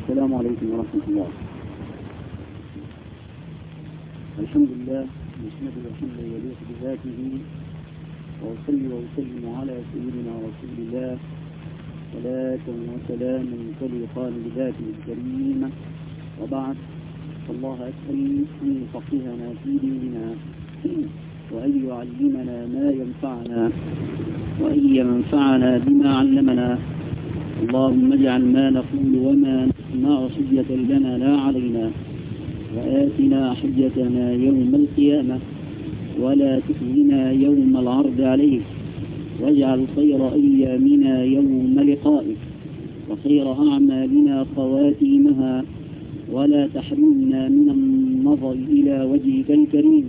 السلام عليكم ورحمة الله الحمد لله نحمده الحمد يليق بذاته وأصلي وأسلم على سيدنا رسول الله صلاة وسلاما تليقان بذاته الكريمة وبعد فالله أسأل أن يفقهنا في ديننا وأن يعلمنا ما ينفعنا وأن ينفعنا بما علمنا اللهم اجعل ما نقول وما نسمع حجة لنا لا علينا وآتنا حجتنا يوم القيامة ولا تخزنا يوم العرض عليك واجعل خير أيامنا يوم لقائك وخير أعمالنا خواتيمها ولا تحرمنا من النظر إلى وجهك الكريم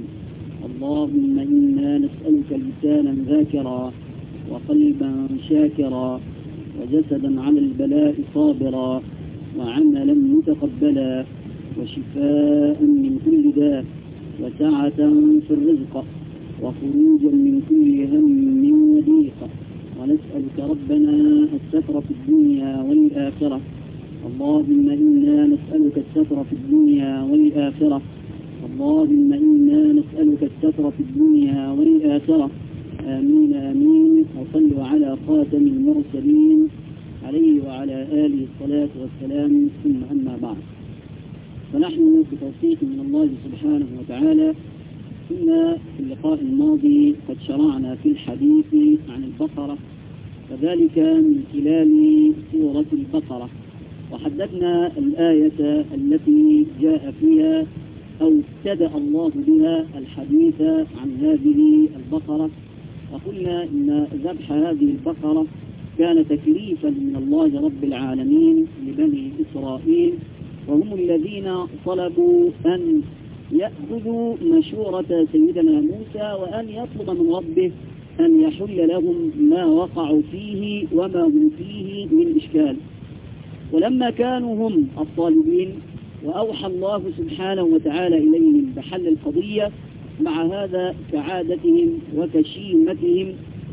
اللهم إنا نسألك لسانا ذاكرا وقلبا شاكرا وجسدا على البلاء صابرا وعملا متقبلا وشفاء من كل داء وسعة في الرزق وخروجا من كل هم وضيق ونسألك ربنا الستر في الدنيا والآخرة اللهم إنا نسألك الستر في الدنيا والآخرة اللهم إنا نسألك الستر في الدنيا والآخرة آمين آمين وصلوا على خاتم المرسلين عليه وعلى آله الصلاة والسلام ثم أما بعد فنحن بتوفيق من الله سبحانه وتعالى كنا في اللقاء الماضي قد شرعنا في الحديث عن البقرة وذلك من خلال سورة البقرة وحددنا الآية التي جاء فيها أو ابتدأ الله بها الحديث عن هذه البقرة وقلنا إن ذبح هذه البقرة كان تكليفا من الله رب العالمين لبني إسرائيل وهم الذين طلبوا أن يأخذوا مشورة سيدنا موسى وأن يطلب من ربه أن يحل لهم ما وقعوا فيه وما هم فيه من إشكال ولما كانوا هم الطالبين وأوحى الله سبحانه وتعالى إليهم بحل القضية مع هذا كعادتهم وكشيمتهم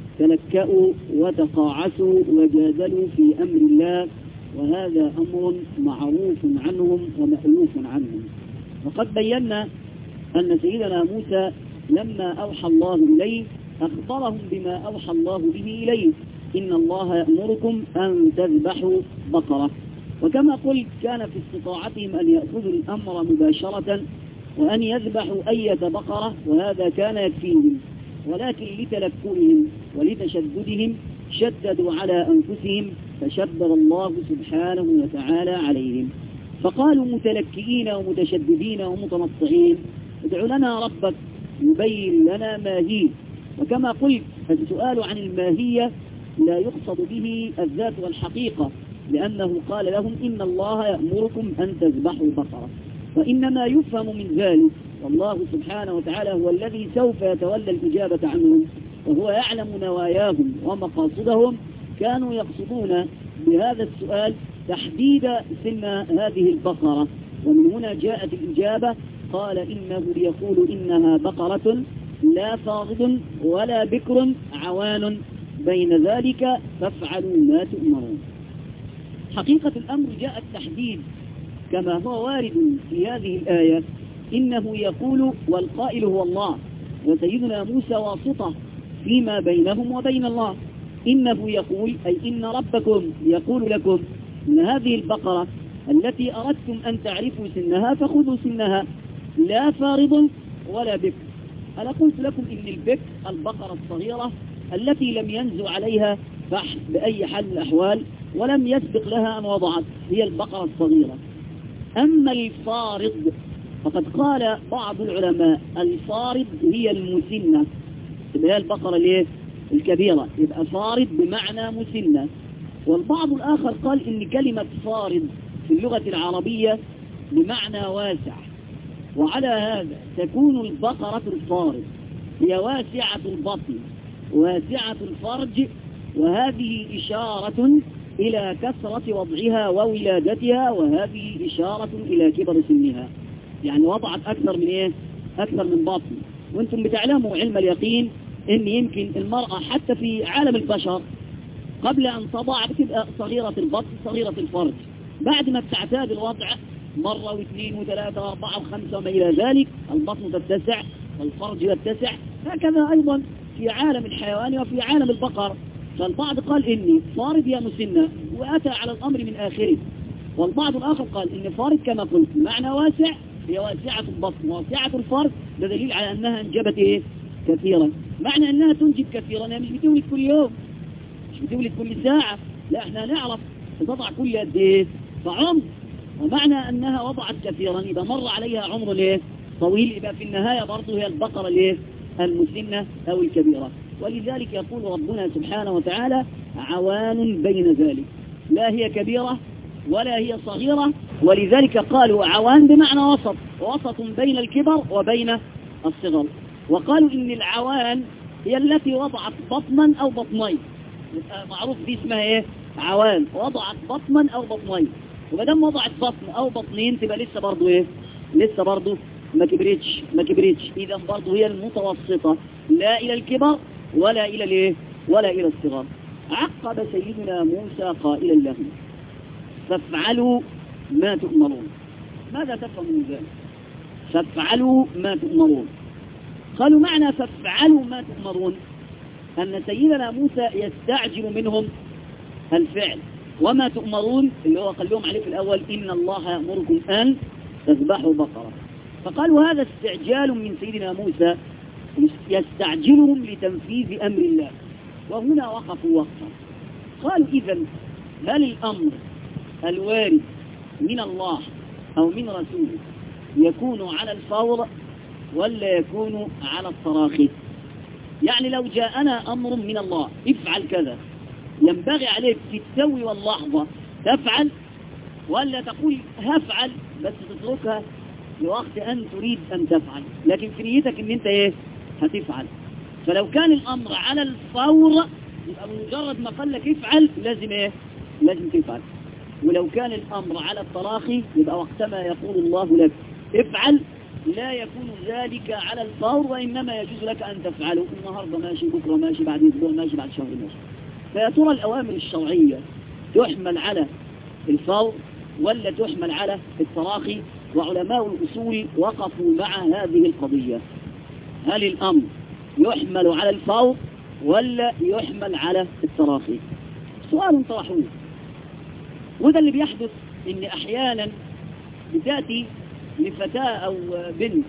تلكأوا وتقاعسوا وجادلوا في أمر الله وهذا أمر معروف عنهم ومألوف عنهم وقد بينا أن سيدنا موسى لما أوحى الله إليه أخبرهم بما أوحى الله به إليه إن الله يأمركم أن تذبحوا بقرة وكما قلت كان في استطاعتهم أن يأخذوا الأمر مباشرة وأن يذبحوا أية بقرة وهذا كان يكفيهم ولكن لتلكؤهم ولتشددهم شددوا على أنفسهم فشدد الله سبحانه وتعالى عليهم فقالوا متلكئين ومتشددين ومتنطعين ادع لنا ربك يبين لنا ما هي وكما قلت السؤال عن الماهية لا يقصد به الذات والحقيقة لأنه قال لهم إن الله يأمركم أن تذبحوا بقرة وإنما يفهم من ذلك والله سبحانه وتعالى هو الذي سوف يتولى الإجابة عنهم وهو يعلم نواياهم ومقاصدهم كانوا يقصدون بهذا السؤال تحديد سن هذه البقرة ومن هنا جاءت الإجابة قال إنه يقول إنها بقرة لا فاضد ولا بكر عوان بين ذلك فافعلوا ما تؤمرون حقيقة الأمر جاء التحديد كما هو وارد في هذه الآية إنه يقول والقائل هو الله وسيدنا موسى واسطة فيما بينهم وبين الله إنه يقول أي إن ربكم يقول لكم إن هذه البقرة التي أردتم أن تعرفوا سنها فخذوا سنها لا فارض ولا بكر أنا قلت لكم إن البكر البقرة الصغيرة التي لم ينزو عليها فحث بأي حال من الأحوال ولم يسبق لها أن وضعت هي البقرة الصغيرة أما الفارض فقد قال بعض العلماء الفارض هي المسنة هي البقرة ليه؟ الكبيرة يبقى فارض بمعنى مسنة والبعض الآخر قال إن كلمة فارض في اللغة العربية بمعنى واسع وعلى هذا تكون البقرة الفارض هي واسعة البطن واسعة الفرج وهذه إشارة إلى كثرة وضعها وولادتها وهذه إشارة إلى كبر سنها يعني وضعت أكثر من إيه؟ أكثر من بطن وانتم بتعلموا علم اليقين ان يمكن المرأة حتى في عالم البشر قبل ان تضع بتبقى صغيرة البطن صغيرة الفرج بعد ما بتعتاد الوضع مرة واثنين وثلاثة واربعة وخمسة وما إلى ذلك البطن تتسع والفرج يتسع هكذا أيضا في عالم الحيوان وفي عالم البقر فالبعض قال إني فارض يا مسنة وأتى على الأمر من آخره والبعض الآخر قال إن فارض كما قلت معنى واسع هي واسعة البطن واسعة الفرج ده دليل على أنها انجبت إيه كثيرا معنى أنها تنجب كثيرا هي مش بتولد كل يوم مش بتولد كل ساعة لا احنا نعرف تضع كل قد ايه فعمر ومعنى أنها وضعت كثيرا إذا مر عليها عمر ليه طويل يبقى في النهاية برضه هي البقرة ليه المسنة أو الكبيرة ولذلك يقول ربنا سبحانه وتعالى عوان بين ذلك لا هي كبيرة ولا هي صغيرة ولذلك قالوا عوان بمعنى وسط وسط بين الكبر وبين الصغر وقالوا إن العوان هي التي وضعت بطنا أو بطنين معروف دي اسمها ايه عوان وضعت بطنا أو بطنين ومدام وضعت بطن أو بطنين تبقى لسه برضو ايه لسه برضو ما كبرتش ما كبرتش إذا برضو هي المتوسطة لا إلى الكبر ولا إلى الايه ولا إلى الصغر عقب سيدنا موسى قائلا لهم فافعلوا ما تؤمرون ماذا تفهم من ذلك فافعلوا ما تؤمرون قالوا معنى فافعلوا ما تؤمرون أن سيدنا موسى يستعجل منهم الفعل وما تؤمرون اللي هو قال لهم عليه في الأول إن الله يأمركم أن تذبحوا بقرة فقالوا هذا استعجال من سيدنا موسى يستعجلهم لتنفيذ أمر الله وهنا وقفوا وقفا قالوا إذا هل الأمر الوارد من الله أو من رسوله يكون على الفور ولا يكون على الصراخي يعني لو جاءنا أمر من الله افعل كذا ينبغي عليك في التو واللحظة تفعل ولا تقول هفعل بس تتركها لوقت أن تريد أن تفعل لكن في نيتك أن أنت إيه هتفعل فلو كان الأمر على الفور يبقى مجرد ما قال لك افعل لازم إيه لازم تفعل ولو كان الأمر على التراخي يبقى وقتما يقول الله لك افعل لا يكون ذلك على الفور وإنما يجوز لك أن تفعله النهاردة ماشي بكرة ماشي بعد أسبوع ماشي بعد شهر ماشي فيا ترى الأوامر الشرعية تحمل على الفور ولا تحمل على التراخي وعلماء الأصول وقفوا مع هذه القضية هل الأمر يحمل على الفور ولا يحمل على التراخي سؤال طرحوه وده اللي بيحدث ان احيانا بتأتي لفتاة او بنت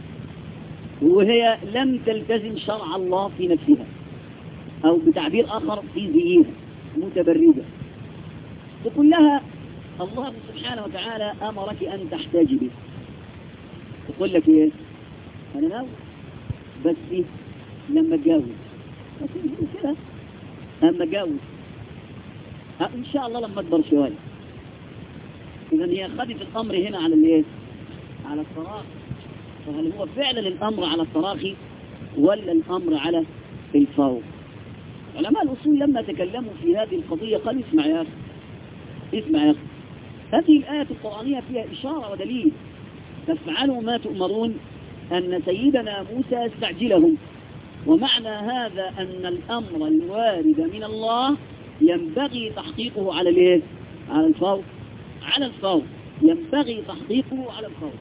وهي لم تلتزم شرع الله في نفسها او بتعبير اخر في زيها متبرجة تقول لها الله سبحانه وتعالى امرك ان تحتجبي تقول لك ايه انا ناوي بس إيه؟ لما اتجوز بس كده لما اتجوز ان شاء الله لما اكبر شوية اذا هي خدت الامر هنا على الايه على التراخي فهل هو فعلا الامر على التراخي ولا الامر على الفور علماء الاصول لما تكلموا في هذه القضية قالوا اسمع يا اخي اسمع يا اخي هذه الآية القرآنية فيها إشارة ودليل تفعلوا ما تؤمرون أن سيدنا موسى يستعجلهم ومعنى هذا أن الأمر الوارد من الله ينبغي تحقيقه على الايه على الفور على الفور ينبغي تحقيقه على الفور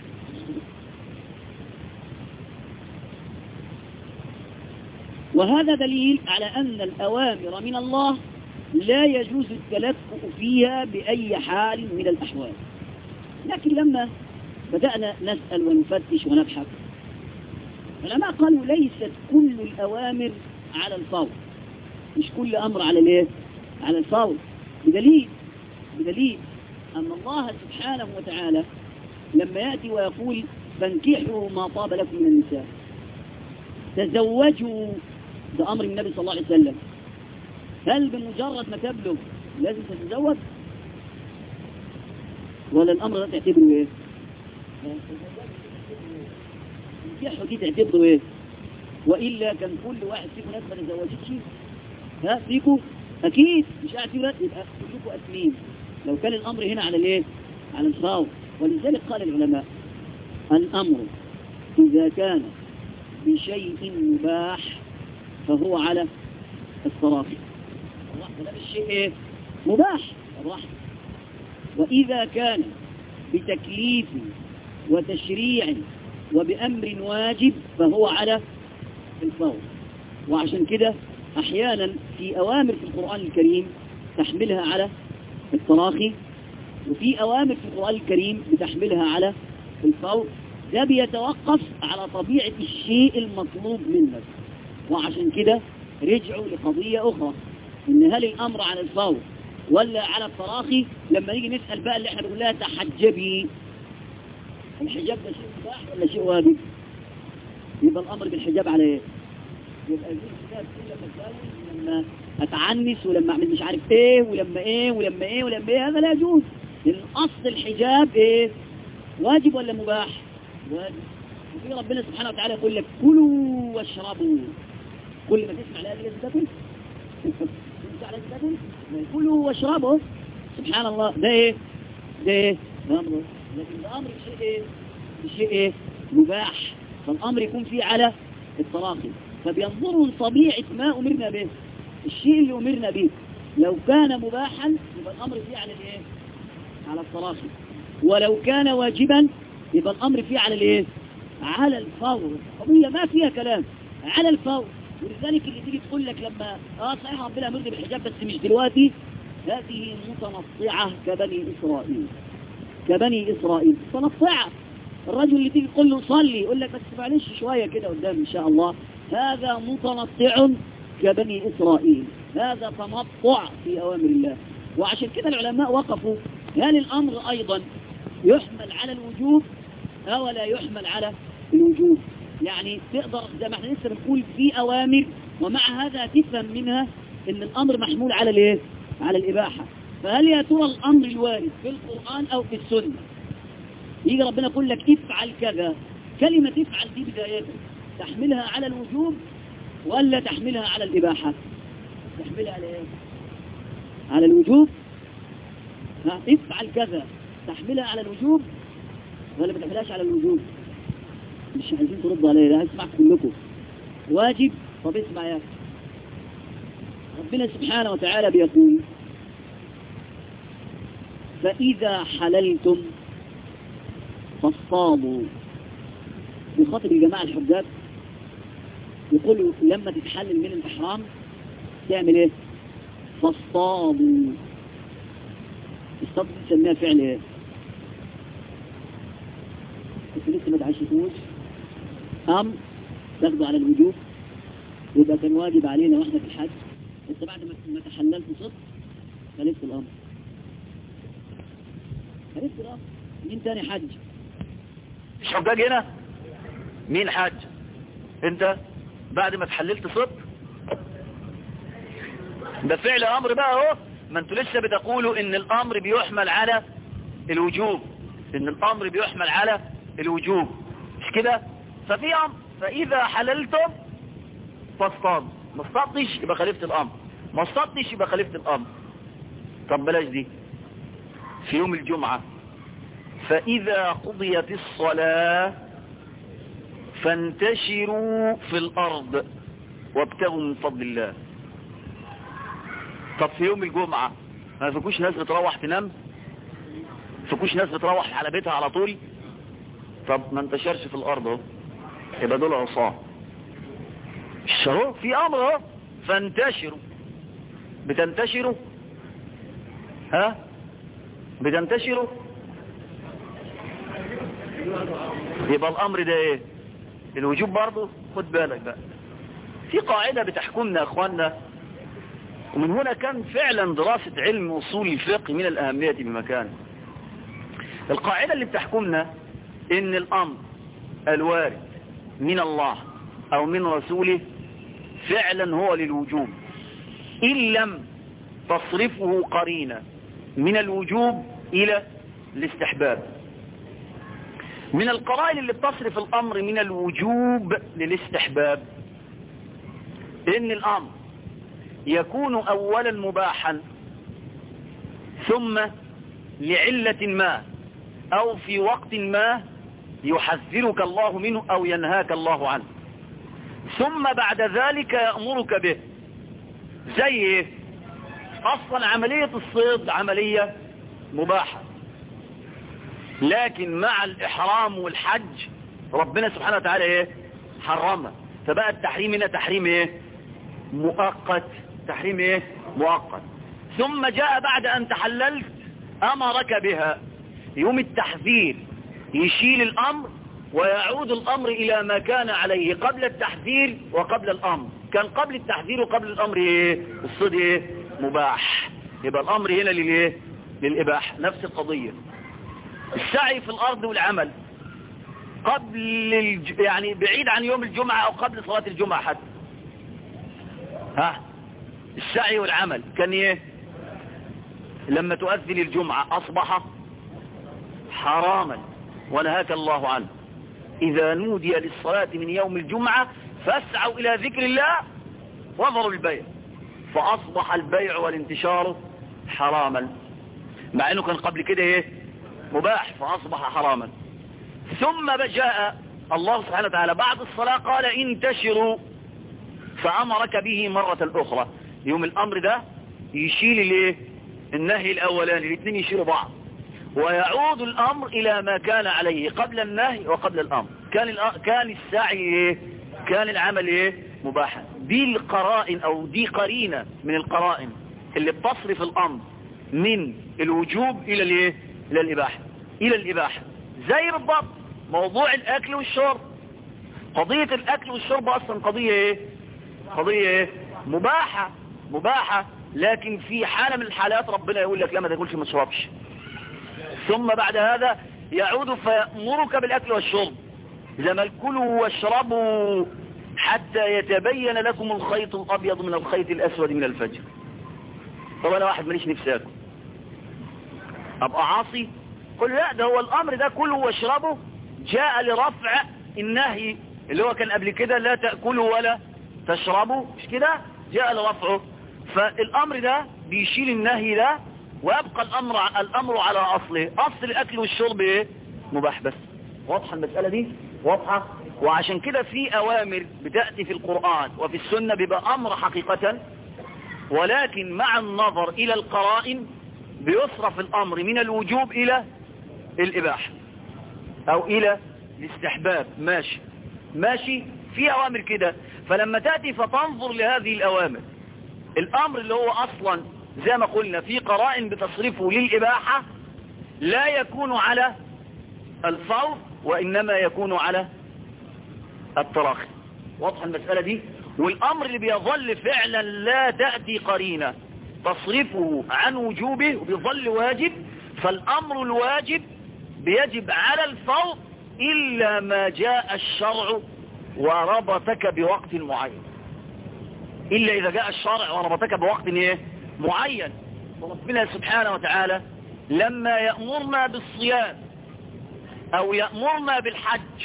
وهذا دليل على أن الأوامر من الله لا يجوز التلفق فيها بأي حال من الأحوال لكن لما بدأنا نسأل ونفتش ونبحث العلماء قالوا ليست كل الأوامر على الفور مش كل أمر على الايه على الفور بدليل بدليل أن الله سبحانه وتعالى لما يأتي ويقول فانكحوا ما طاب لكم من النساء تزوجوا ده أمر النبي صلى الله عليه وسلم هل بمجرد ما تبلغ لازم تتزوج ولا الأمر ده تعتبره ايه انكحوا دي تعتبره ايه وإلا كان كل واحد فيكم ناس ما تزوجتش ها فيكم أكيد مش قاعد يبقى كلكم أسلين لو كان الأمر هنا على الايه على الفاو ولذلك قال العلماء الأمر إذا كان بشيء مباح فهو على الصرافي الرحمة ده بالشيء ايه مباح الرحمة وإذا كان بتكليف وتشريع وبأمر واجب فهو على الفور وعشان كده أحيانا في أوامر في القرآن الكريم تحملها على التراخي وفي أوامر في القرآن الكريم بتحملها على الفور ده بيتوقف على طبيعة الشيء المطلوب منك وعشان كده رجعوا لقضية أخرى إن هل الأمر على الفور ولا على التراخي لما نيجي نسأل بقى اللي احنا بنقول لها تحجبي الحجاب ده شيء مباح ولا شيء واجب يبقى الأمر بالحجاب على ايه يبقى يجوز كتاب كل مساوي لما أتعنس ولما أعمل مش عارف ايه ولما ايه ولما ايه ولما ايه هذا لا يجوز لأن أصل الحجاب ايه واجب ولا مباح واجب وفي ربنا سبحانه وتعالى يقول لك كلوا واشربوا كل ما تسمع لا لازم تاكل تسمع لازم تاكل كلوا واشربوا سبحان الله ده ايه ده ايه ده امر لكن الامر بشيء ايه بشيء ايه مباح فالامر يكون فيه على التراخي فبينظروا لطبيعة ما امرنا به الشيء اللي امرنا به لو كان مباحا يبقى الامر فيه على الايه على التراخي ولو كان واجبا يبقى الامر فيه على الايه على الفور قضية ما فيها كلام على الفور ولذلك اللي تيجي تقول لك لما اه صحيح ربنا امرني بالحجاب بس مش دلوقتي هذه متنطعة كبني إسرائيل كبني إسرائيل متنطعة الرجل اللي تيجي تقول له صلي يقول لك بس معلش شوية كده قدام إن شاء الله هذا متنطع كبني إسرائيل هذا تنطع في أوامر الله وعشان كده العلماء وقفوا هل الأمر أيضا يحمل على الوجوب أو لا يحمل على الوجوب يعني تقدر زي ما احنا لسه بنقول في أوامر ومع هذا تفهم منها ان الأمر محمول على الايه على الإباحة فهل يا ترى الأمر الوارد في القرآن أو في السنة يجي ربنا يقول لك افعل كذا كلمة افعل دي بداية تحملها على الوجوب ولا تحملها على الإباحة تحملها على ايه على الوجوب ها افعل كذا تحملها على الوجوب ولا ما تحملهاش على الوجوب مش عايزين تردوا عليا لا اسمع كلكم واجب طب اسمع يا ربنا سبحانه وتعالى بيقول فإذا حللتم فاصطادوا بخاطب الجماعة الحجاج يقولوا لما تتحلل من الإحرام تعمل ايه فاصطادوا اصطاد تسميها فعل ايه انت لسه ما تعيشتوش أم تاخدوا على الوجوب يبقى كان واجب علينا واحنا في الحج انت بعد ما تحللت صدق خالفت الامر خالفت الامر مين تاني حج مش حجاج هنا مين حج انت بعد ما تحللت صدق ده فعل امر بقى اهو ما انتوا لسه بتقولوا ان الامر بيحمل على الوجوب ان الامر بيحمل على الوجوب مش كده ففي امر فاذا حللتم فاصطادوا ما اصطادتش يبقى خالفت الامر ما اصطادتش يبقى خالفت الامر طب بلاش دي في يوم الجمعة فاذا قضيت الصلاة فانتشروا في الارض وابتغوا من فضل الله طب في يوم الجمعة ما فيكوش ناس بتروح تنام فيكوش ناس بتروح على بيتها على طول طب ما انتشرش في الارض اهو يبقى دول عصاه اهو في امر اهو فانتشروا بتنتشروا ها بتنتشروا يبقى الامر ده ايه الوجوب برضه خد بالك بقى في قاعدة بتحكمنا يا اخواننا ومن هنا كان فعلا دراسة علم اصول الفقه من الاهمية بمكان القاعدة اللي بتحكمنا ان الامر الوارد من الله او من رسوله فعلا هو للوجوب ان لم تصرفه قرينة من الوجوب الى الاستحباب من القرائن اللي بتصرف الامر من الوجوب للاستحباب ان الامر يكون اولا مباحا ثم لعلة ما او في وقت ما يحذرك الله منه او ينهاك الله عنه ثم بعد ذلك يأمرك به زي ايه اصلا عملية الصيد عملية مباحة لكن مع الإحرام والحج ربنا سبحانه وتعالى ايه حرمها فبقى التحريم هنا تحريم ايه مؤقت تحريم ايه مؤقت ثم جاء بعد ان تحللت امرك بها يوم التحذير يشيل الامر ويعود الامر الى ما كان عليه قبل التحذير وقبل الامر كان قبل التحذير وقبل الامر ايه الصد ايه مباح يبقى الامر هنا للايه للاباحه نفس القضيه السعي في الارض والعمل قبل الج... يعني بعيد عن يوم الجمعة او قبل صلاة الجمعة حتى ها السعي والعمل كان ايه لما تؤذن الجمعة اصبح حراما ونهاك الله عنه اذا نودي للصلاة من يوم الجمعة فاسعوا الى ذكر الله وذروا البيع فاصبح البيع والانتشار حراما مع انه كان قبل كده ايه مباح فاصبح حراما ثم جاء الله سبحانه وتعالى بعد الصلاة قال انتشروا فأمرك به مرة أخرى يوم الأمر ده يشيل الايه النهي الأولاني الاثنين يشيلوا بعض ويعود الأمر إلى ما كان عليه قبل النهي وقبل الأمر كان كان السعي ايه كان العمل ايه مباحا دي القرائن أو دي قرينة من القرائن اللي بتصرف الأمر من الوجوب إلى الايه إلى الإباحة إلى الإباحة زي بالضبط موضوع الاكل والشرب قضية الاكل والشرب اصلا قضية ايه قضية ايه مباحة مباحة لكن في حالة من الحالات ربنا يقول لك لا ما تاكلش ما تشربش ثم بعد هذا يعود فيأمرك بالاكل والشرب زي ما كلوا واشربوا حتى يتبين لكم الخيط الابيض من الخيط الاسود من الفجر طب انا واحد ماليش نفسي اكل ابقى عاصي قل لا ده هو الامر ده كلوا واشربوا جاء لرفع النهي اللي هو كان قبل كده لا تأكلوا ولا تشربوا مش كده جاء لرفعه فالامر ده بيشيل النهي ده ويبقى الامر الامر على اصله اصل الاكل والشرب ايه مباح بس واضحه المسألة دي واضحة وعشان كده في اوامر بتأتي في القرآن وفي السنة بيبقى امر حقيقة ولكن مع النظر الى القرائن بيصرف الامر من الوجوب الى الاباحة او الى الاستحباب ماشي ماشي في اوامر كده فلما تأتي فتنظر لهذه الاوامر الامر اللي هو اصلا زي ما قلنا في قرائن بتصرفه للاباحة لا يكون على الفور وانما يكون على التراخي واضح المسألة دي والامر اللي بيظل فعلا لا تأتي قرينة تصرفه عن وجوبه وبيظل واجب فالامر الواجب بيجب على الفور إلا ما جاء الشرع وربطك بوقت معين إلا إذا جاء الشرع وربطك بوقت إيه؟ معين وربنا سبحانه وتعالى لما يأمرنا بالصيام أو يأمرنا بالحج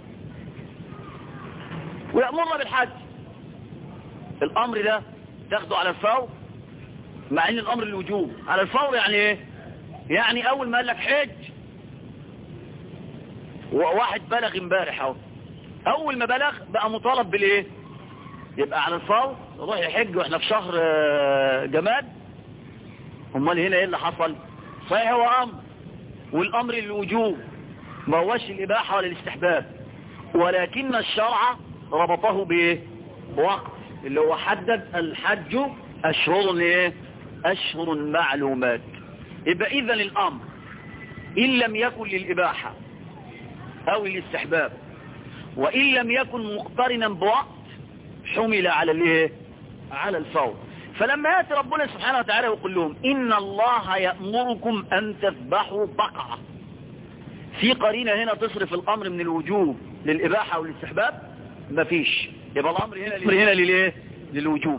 ويأمرنا بالحج الأمر ده تاخده على الفور مع ان الأمر الوجوب على الفور يعني إيه يعني أول ما قال لك حج وواحد بلغ امبارح اهو اول ما بلغ بقى مطالب بالايه يبقى على الفور روح يحج واحنا في شهر جماد امال هنا ايه اللي حصل صحيح هو امر والامر الوجوب ما هوش الاباحه ولا الاستحباب ولكن الشرع ربطه بايه وقت اللي هو حدد الحج اشهر ايه اشهر معلومات يبقى اذا الامر ان لم يكن للاباحه او الاستحباب وان لم يكن مقترنا بوقت حمل على الايه على الفور فلما ياتي ربنا سبحانه وتعالى يقول لهم ان الله يأمركم ان تذبحوا بقرة في قرينة هنا تصرف الامر من الوجوب للاباحة والاستحباب مفيش يبقى الامر هنا الامر هنا للايه للوجوب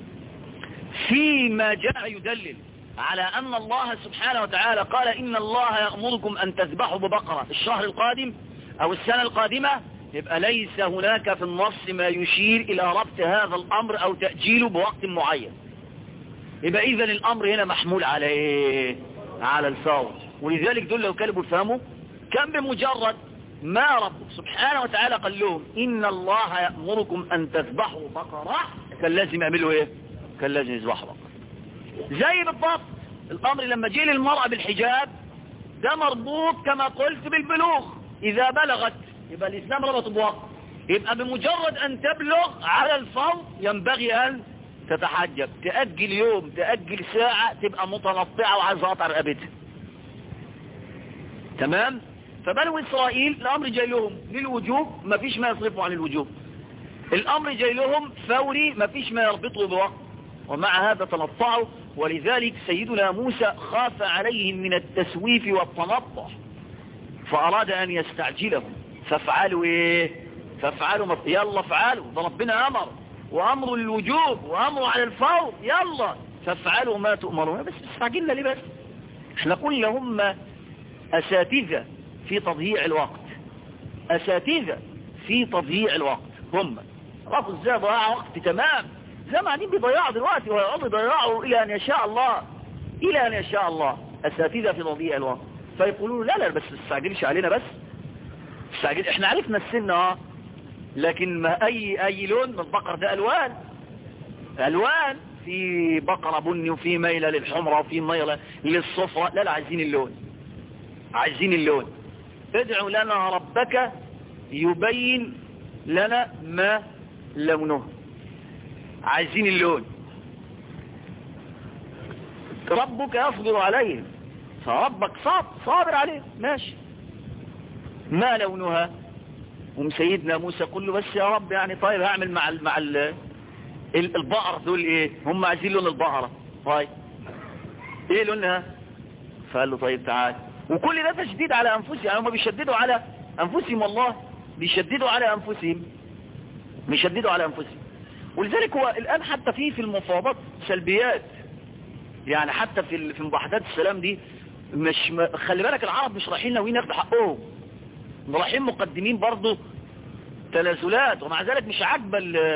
فيما جاء يدلل على أن الله سبحانه وتعالى قال إن الله يأمركم أن تذبحوا ببقرة الشهر القادم أو السنة القادمة يبقى ليس هناك في النص ما يشير إلى ربط هذا الأمر أو تأجيله بوقت معين يبقى إذن الأمر هنا محمول على إيه؟ على الفور ولذلك دول لو كانوا بيفهموا كان بمجرد ما رب سبحانه وتعالى قال لهم إن الله يأمركم أن تذبحوا بقرة كان لازم يعملوا إيه كان لازم يذبحوا بقرة زي بالضبط الامر لما جه للمرأة بالحجاب ده مربوط كما قلت بالبلوغ اذا بلغت يبقى الاسلام ربط بوقت يبقى بمجرد ان تبلغ على الفرض ينبغي ان تتحجب تأجل يوم تأجل ساعة تبقى متنطعة وعايزة قطع رقبتها تمام فبنو إسرائيل الأمر جاي لهم للوجوب ما فيش ما يصرفوا عن الوجوب الأمر جاي لهم فوري ما فيش ما يربطوا بوقت ومع هذا تنطعوا ولذلك سيدنا موسى خاف عليهم من التسويف والتنطع فأراد أن يستعجلهم فافعلوا إيه فافعلوا مط... يلا افعلوا ده ربنا أمر وأمر الوجوب وأمر على الفور يلا فافعلوا ما تؤمرون بس استعجلنا ليه بس احنا قلنا هم أساتذة في تضييع الوقت أساتذة في تضييع الوقت هم رفض ازاي ضياع وقت تمام زي ما قاعدين بيضيعوا دلوقتي ويقعدوا يضيعوا إلى أن يشاء الله إلى أن يشاء الله أساتذة في تضييع الوقت فيقولون لا لا بس تستعجلش علينا بس تستعجل احنا عرفنا السن اه لكن ما أي أي لون من البقر ده ألوان ألوان في بقرة بني وفي ميلة للحمرة وفي ميلة للصفرة لا لا عايزين اللون عايزين اللون ادعوا لنا ربك يبين لنا ما لونه عايزين اللون ربك يصبر عليهم فربك صابر صابر عليهم ماشي ما لونها وم سيدنا موسى قل له بس يا رب يعني طيب هعمل مع ال مع ال البقر دول ايه هم عايزين لون البقرة طيب ايه لونها فقال له طيب تعال وكل ده تشديد على انفسهم يعني هم بيشددوا على انفسهم والله بيشددوا على انفسهم بيشددوا على انفسهم ولذلك هو الان حتى في في المفاوضات سلبيات يعني حتى في في مباحثات السلام دي مش خلي بالك العرب مش رايحين ناويين ياخدوا حقهم رايحين مقدمين برضه تنازلات ومع ذلك مش عاجبه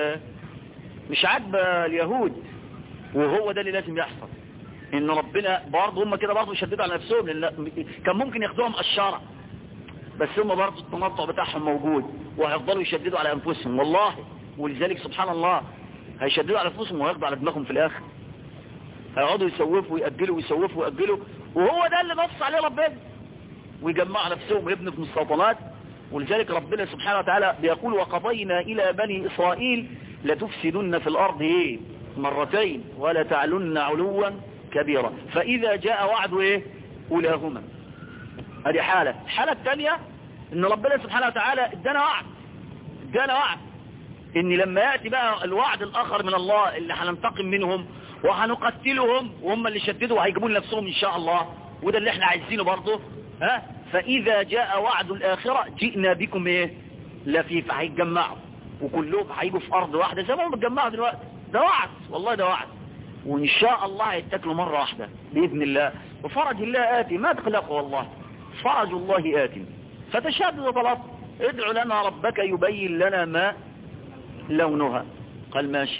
مش عاجبه اليهود وهو ده اللي لازم يحصل ان ربنا برضه هم كده برضه يشددوا على نفسهم لان كان ممكن ياخدوهم الشرع بس هم برضه التنطع بتاعهم موجود وهيفضلوا يشددوا على انفسهم والله ولذلك سبحان الله هيشددوا على انفسهم وياخدوا على دماغهم في الاخر هيقعدوا يسوفوا ويأجلوا ويسوفوا ويأجلوا وهو ده اللي نص عليه ربنا ويجمعوا نفسهم ويبنوا في مستوطنات ولذلك ربنا سبحانه وتعالى بيقول وقضينا إلى بني إسرائيل لتفسدن في الأرض إيه مرتين ولا تعلن علوا كبيرا فإذا جاء وعد إيه أولاهما هذه حالة الحالة الثانية إن ربنا سبحانه وتعالى ادانا وعد ادانا وعد إن لما يأتي بقى الوعد الآخر من الله اللي هننتقم منهم وهنقتلهم وهم اللي شددوا وهيجيبون نفسهم إن شاء الله وده اللي احنا عايزينه برضه ها فإذا جاء وعد الآخرة جئنا بكم ايه لفيف هيتجمعوا وكلهم هيجوا في أرض واحدة زي ما هم بتجمعوا دلوقتي ده وعد والله ده وعد وإن شاء الله هيتاكلوا مرة واحدة بإذن الله وفرج الله آتي ما تقلقوا والله فرج الله آتي فتشاهدوا طلب ادعوا لنا ربك يبين لنا ما لونها قال ماشي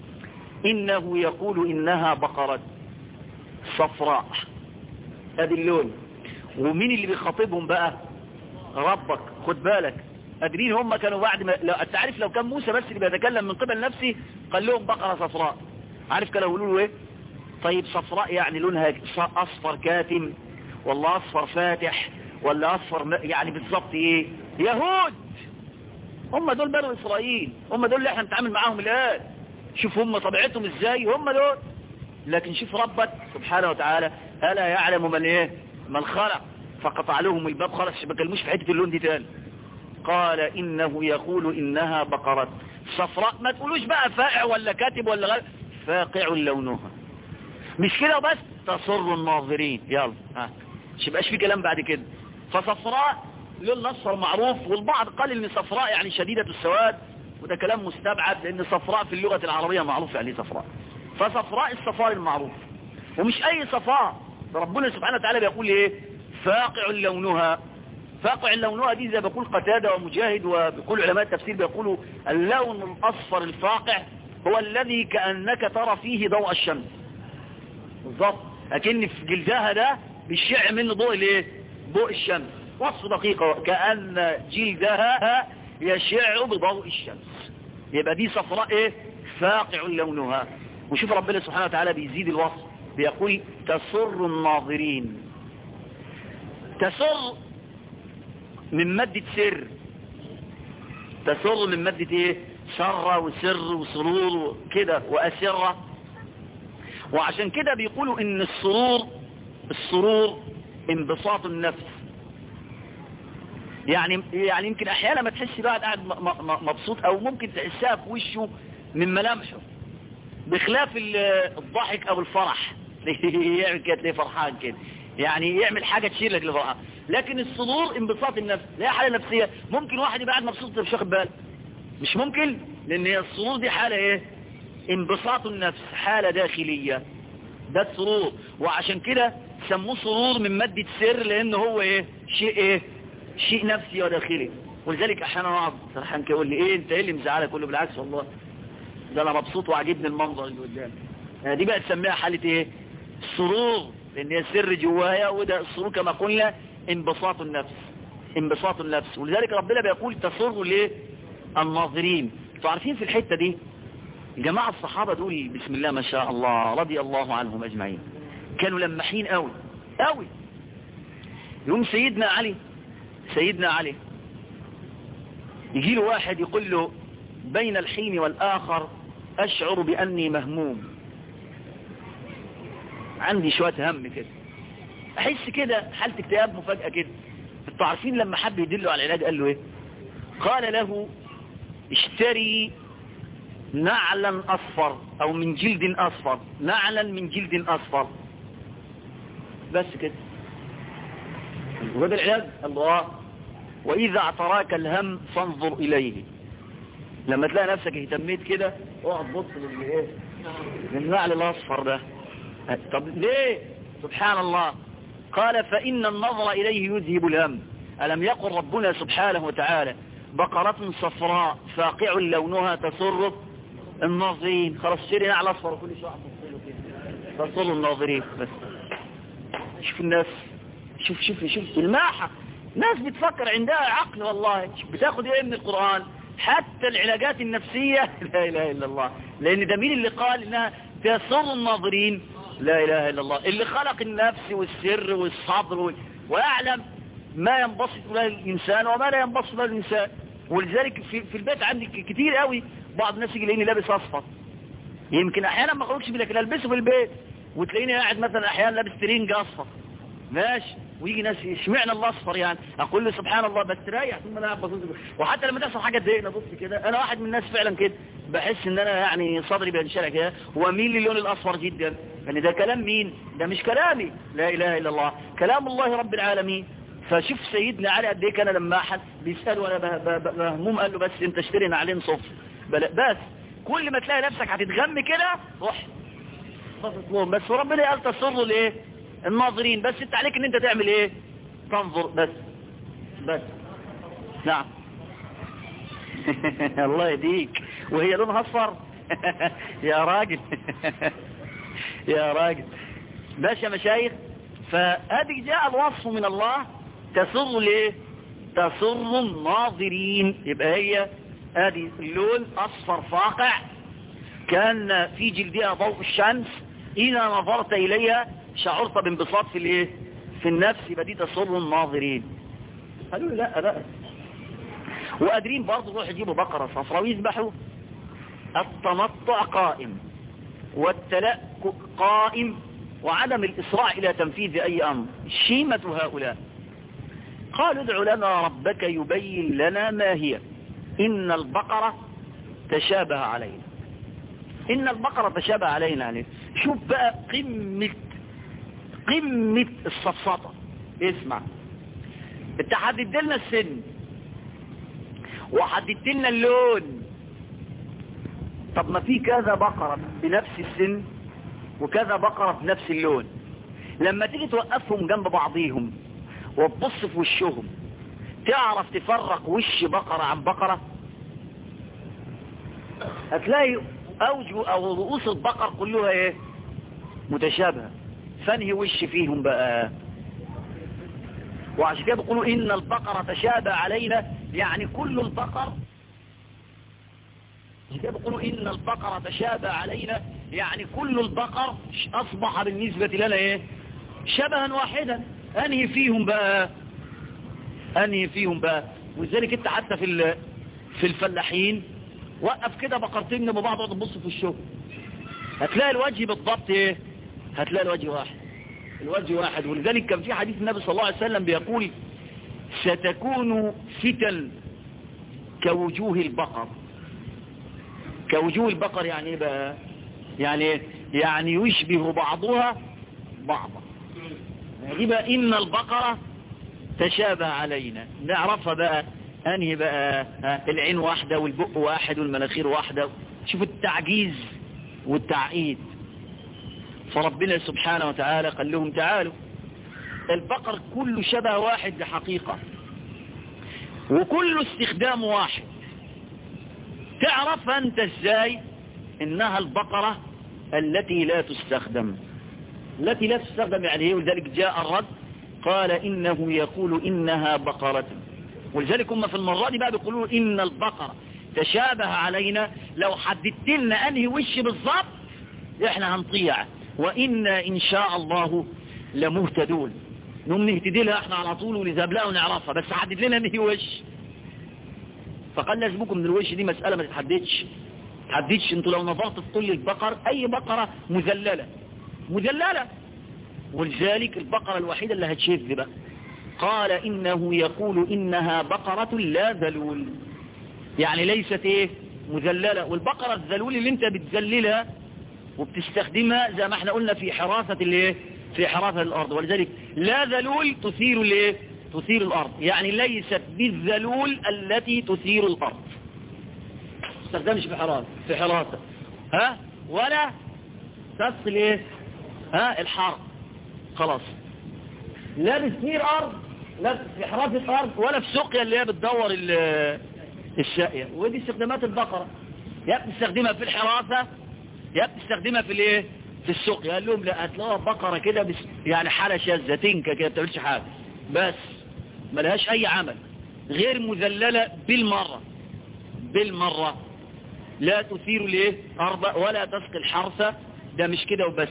إنه يقول إنها بقرة صفراء ادي اللون ومين اللي بيخاطبهم بقى ربك خد بالك قادرين هم كانوا بعد ما لو انت عارف لو كان موسى بس اللي بيتكلم من قبل نفسه قال لهم بقرة صفراء عارف كانوا يقولوا له ايه طيب صفراء يعني لونها اصفر كاتم ولا اصفر فاتح ولا اصفر يعني بالظبط ايه يهود هم دول بنو اسرائيل هم دول اللي احنا بنتعامل معاهم الان شوف هم طبيعتهم ازاي هم دول لكن شوف ربك سبحانه وتعالى ألا يعلم من ايه من خلق فقطع لهم الباب خلاص ما كلموش في حته اللون دي تاني قال انه يقول انها بقرة صفراء ما تقولوش بقى فائع ولا كاتب ولا غير فاقع لونها مش كده بس تسر الناظرين يلا ها مش يبقاش في كلام بعد كده فصفراء لون اصفر معروف والبعض قال ان صفراء يعني شديدة السواد وده كلام مستبعد لان صفراء في اللغة العربية معروف يعني صفراء فصفراء الصفار المعروف ومش اي صفاء ربنا سبحانه وتعالى بيقول ايه فاقع لونها فاقع لونها دي زي بيقول قتادة ومجاهد وبيقول علماء التفسير بيقولوا اللون الاصفر الفاقع هو الذي كأنك ترى فيه ضوء الشمس بالظبط لكن في جلدها ده بيشع منه ضوء الايه ضوء الشمس وصف دقيقة كأن جلدها يشع بضوء الشمس يبقى دي صفراء ايه فاقع لونها وشوف ربنا سبحانه وتعالى بيزيد الوصف بيقول تسر الناظرين تسر من مادة سر تسر من مادة ايه سر وسر وسرور كده وأسرة وعشان كده بيقولوا ان السرور السرور انبساط النفس يعني يعني يمكن احيانا ما تحس الواحد قاعد مبسوط او ممكن تحسها في وشه من ملامحه بخلاف الضحك او الفرح يعمل كده تلاقيه فرحان كده يعني يعمل حاجة تشير لك لفرحان لكن الصدور انبساط النفس لا حالة نفسية ممكن واحد يبقى قاعد مبسوط مش واخد باله مش ممكن لان هي الصدور دي حالة ايه انبساط النفس حالة داخلية ده السرور وعشان كده سموه سرور من مادة سر لان هو ايه شيء ايه شيء نفسي وداخلي ولذلك احيانا اقعد سرحان كده يقول لي ايه انت ايه اللي مزعلك كله بالعكس والله ده انا مبسوط وعجبني المنظر اللي قدامي يعني دي بقى تسميها حالة ايه سرور لان هي سر جوايا وده السرور كما قلنا انبساط النفس انبساط النفس ولذلك ربنا بيقول تسر ليه الناظرين انتوا عارفين في الحتة دي جماعة الصحابة دول بسم الله ما شاء الله رضي الله عنهم اجمعين كانوا لمحين قوي قوي يوم سيدنا علي سيدنا علي يجي له واحد يقول له بين الحين والآخر أشعر بأني مهموم عندي شوية هم كده أحس كده حالة اكتئاب مفاجأة كده انتوا عارفين لما حب يدله على العلاج قال له ايه قال له اشتري نعلا أصفر أو من جلد أصفر نعلا من جلد أصفر بس كده وهذا العلاج الله وإذا اعتراك الهم فانظر إليه لما تلاقي نفسك اهتميت كده اقعد بص للايه للنعل الاصفر ده طب ليه سبحان الله قال فإن النظر إليه يذهب الهم ألم يقل ربنا سبحانه وتعالى بقرة صفراء فاقع لونها تسر الناظرين خلاص شيري نعل أصفر وكل شوية تسر الناظرين بس شوف الناس شوف شوف شوف الماحة ناس بتفكر عندها عقل والله بتاخد ايه من القرآن حتى العلاجات النفسية لا إله إلا الله لأن ده مين اللي قال إنها تسر الناظرين لا إله إلا الله اللي خلق النفس والسر والصبر ويعلم ما ينبسط له الإنسان وما لا ينبسط له الإنسان ولذلك في, في البيت عندي كتير قوي بعض الناس يجي لاني لابس أصفر يمكن أحيانا ما اخرجش لكن ألبسه في البيت وتلاقيني قاعد مثلا أحيانا لابس ترينج أصفر ماشي ويجي ناس اشمعنى الاصفر يعني اقول له سبحان الله بس تريح ثم انا بص وحتى لما تحصل حاجه تضايقني ابص كده انا واحد من الناس فعلا كده بحس ان انا يعني صدري بينشرح كده واميل للون الاصفر جدا يعني ده كلام مين ده مش كلامي لا اله الا الله كلام الله رب العالمين فشوف سيدنا علي قد ايه كان لما احد بيساله وانا مهموم قال له بس انت اشتري نعلين صفر بس كل ما تلاقي نفسك هتتغم كده روح بس وربنا قال تصر لايه الناظرين بس انت عليك ان انت تعمل ايه تنظر بس بس نعم الله يديك وهي لونها اصفر يا راجل يا راجل باش يا مشايخ فهذه جاء الوصف من الله تسر ليه تسر الناظرين يبقى هي هذه اللون اصفر فاقع كان في جلدها ضوء الشمس اذا نظرت اليها شعرت بانبساط في الايه في النفس يبقى دي تسر الناظرين قالوا لي لا لا وقادرين برضه يروحوا يجيبوا بقرة صفراء ويذبحوا التمطع قائم والتلأك قائم وعدم الإسراع إلى تنفيذ أي أمر شيمة هؤلاء قالوا ادع لنا ربك يبين لنا ما هي إن البقرة تشابه علينا إن البقرة تشابه علينا عليه شوف بقى قمة قمة الصفصطة اسمع انت حددت لنا السن وحددت لنا اللون طب ما في كذا بقرة بنفس السن وكذا بقرة بنفس اللون لما تيجي توقفهم جنب بعضيهم وتبص في وشهم تعرف تفرق وش بقرة عن بقرة هتلاقي اوجه او رؤوس البقر كلها ايه متشابهه فانهي وش فيهم بقى وعشان كده بيقولوا ان البقرة تشابه علينا يعني كل البقر عشان كده بيقولوا ان البقرة تشابه علينا يعني كل البقر أصبح بالنسبة لنا إيه شبها واحدا أنهي فيهم بقى أنهي فيهم بقى ولذلك أنت حتى في في الفلاحين وقف كده بقرتين جنب بعض وتبص في الشغل هتلاقي الوجه بالضبط ايه هتلاقي الوجه واحد الوجه واحد ولذلك كان في حديث النبي صلى الله عليه وسلم بيقول ستكون فتن كوجوه البقر كوجوه البقر يعني ايه بقى يعني ايه يعني يشبه بعضها بعضا يعني بقى ان البقرة تشابه علينا نعرفها بقى انهي بقى العين واحدة والبق واحد والمناخير واحدة شوف التعجيز والتعقيد فربنا سبحانه وتعالى قال لهم تعالوا البقر كله شبه واحد بحقيقة وكله استخدام واحد تعرف أنت ازاي إنها البقرة التي لا تستخدم التي لا تستخدم يعني هي ولذلك جاء الرد قال إنه يقول إنها بقرة ولذلك هم في المرة دي بقى بيقولوا إن البقرة تشابه علينا لو حددت لنا أنهي وش بالضبط إحنا هنطيع وإنا إن شاء الله لمهتدون نقوم نهتدي لها احنا على طول ونذهب لها ونعرفها بس حدد لنا انهي وش فقال لازمكم من الوش دي مسألة ما تتحددش تحددش انتوا لو نظرت في كل البقر اي بقرة مذللة مذللة ولذلك البقرة الوحيدة اللي هتشذ بقى قال انه يقول انها بقرة لا ذلول يعني ليست ايه مذللة والبقرة الذلول اللي انت بتذللها وبتستخدمها زي ما احنا قلنا في حراسة الايه في حراسة الارض ولذلك لا ذلول تثير الايه تثير الارض يعني ليست بالذلول التي تثير الارض تستخدمش في حراسة في حراسة ها ولا تصل ايه ها الحرب خلاص لا بتثير ارض لا في حراسة ارض ولا في سقيا اللي هي بتدور الشاقية ودي استخدامات البقرة يا بتستخدمها في الحراسة يا بتستخدمها في الايه في السوق قال لهم لا هتلاقوها بقرة كده بس يعني حالة شاذة تنكة كده بتعملش حاجة بس ملهاش اي عمل غير مذللة بالمرة بالمرة لا تثير الايه ارض ولا تسقي الحرث ده مش كده وبس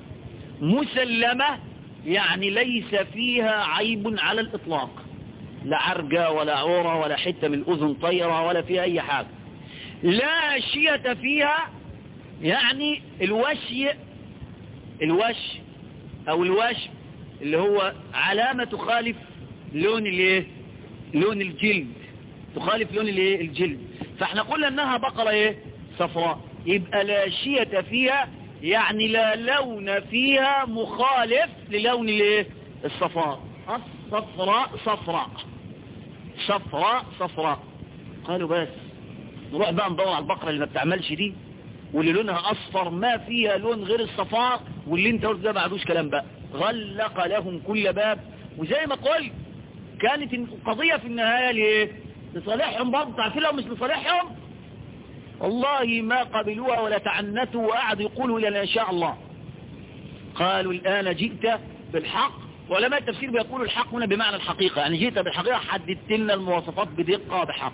مسلمة يعني ليس فيها عيب على الاطلاق لا عرجة ولا عورة ولا حتة من الاذن طيرة ولا فيها اي حاجة لا شية فيها يعني الوشي الوش او الوشم اللي هو علامة تخالف لون الايه لون الجلد تخالف لون الايه الجلد فاحنا قلنا انها بقرة ايه صفراء يبقى لا شية فيها يعني لا لون فيها مخالف للون الايه الصفراء الصفراء صفراء صفراء صفراء قالوا بس نروح بقى ندور على البقرة اللي ما بتعملش دي واللي لونها اصفر ما فيها لون غير الصفار واللي انت قلت ده ما عندوش كلام بقى غلق لهم كل باب وزي ما قلت كانت القضية في النهاية ليه لصالحهم برضه تعرفين لو مش لصالحهم والله ما قبلوها ولا تعنتوا وقعدوا يقولوا لنا ان شاء الله قالوا الآن جئت بالحق وعلماء التفسير بيقولوا الحق هنا بمعنى الحقيقة يعني جئت بالحقيقة حددت لنا المواصفات بدقة بحق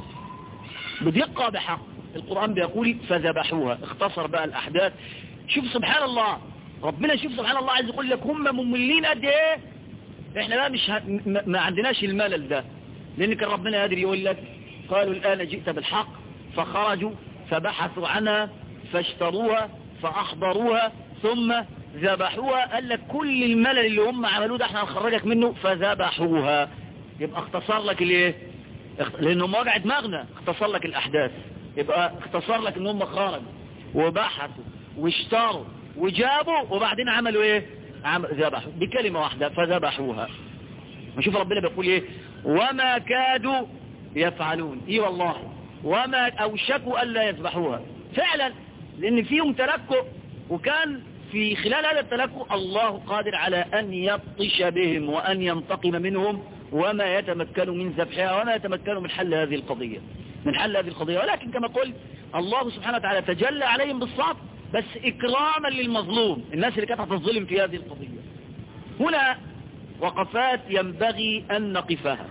بدقة بحق القرآن بيقول فذبحوها اختصر بقى الأحداث شوف سبحان الله ربنا شوف سبحان الله عايز يقول لك هم مملين قد ايه احنا بقى مش ه... ما عندناش الملل ده لان كان ربنا قادر يقول لك قالوا الآن جئت بالحق فخرجوا فبحثوا عنها فاشتروها فأحضروها ثم ذبحوها قال لك كل الملل اللي هم عملوه ده احنا هنخرجك منه فذبحوها يبقى اختصر لك الايه لانهم وجع دماغنا اختصر لك الاحداث يبقى اختصر لك ان هم خرجوا وبحثوا واشتروا وجابوا وبعدين عملوا ايه عمل ذبحوا بكلمة واحدة فذبحوها نشوف ربنا بيقول ايه وما كادوا يفعلون ايه والله وما اوشكوا الا يذبحوها فعلا لان فيهم تلكؤ وكان في خلال هذا التلكؤ الله قادر على ان يبطش بهم وان ينتقم منهم وما يتمكن من ذبحها وما يتمكن من حل هذه القضية من حل هذه القضية ولكن كما قلت الله سبحانه وتعالى تجلى عليهم بالصبر بس إكراما للمظلوم الناس اللي كانت هتظلم في هذه القضية هنا وقفات ينبغي أن نقفها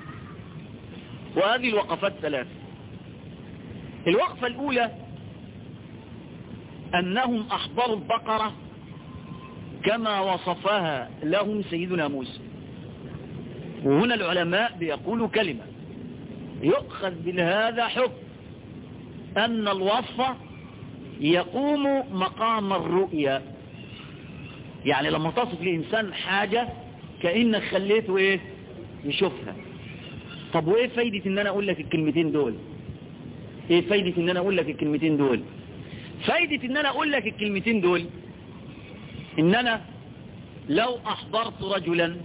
وهذه الوقفات ثلاث الوقفة الأولى أنهم أحضروا البقرة كما وصفها لهم سيدنا موسى وهنا العلماء بيقولوا كلمة يؤخذ من هذا حكم أن الوصف يقوم مقام الرؤية يعني لما تصف لإنسان حاجة كأنك خليته إيه يشوفها طب وإيه فايدة إن أنا أقول لك الكلمتين دول إيه فايدة إن أنا أقول لك الكلمتين دول فايدة إن أنا أقول لك الكلمتين دول إن أنا لو أحضرت رجلا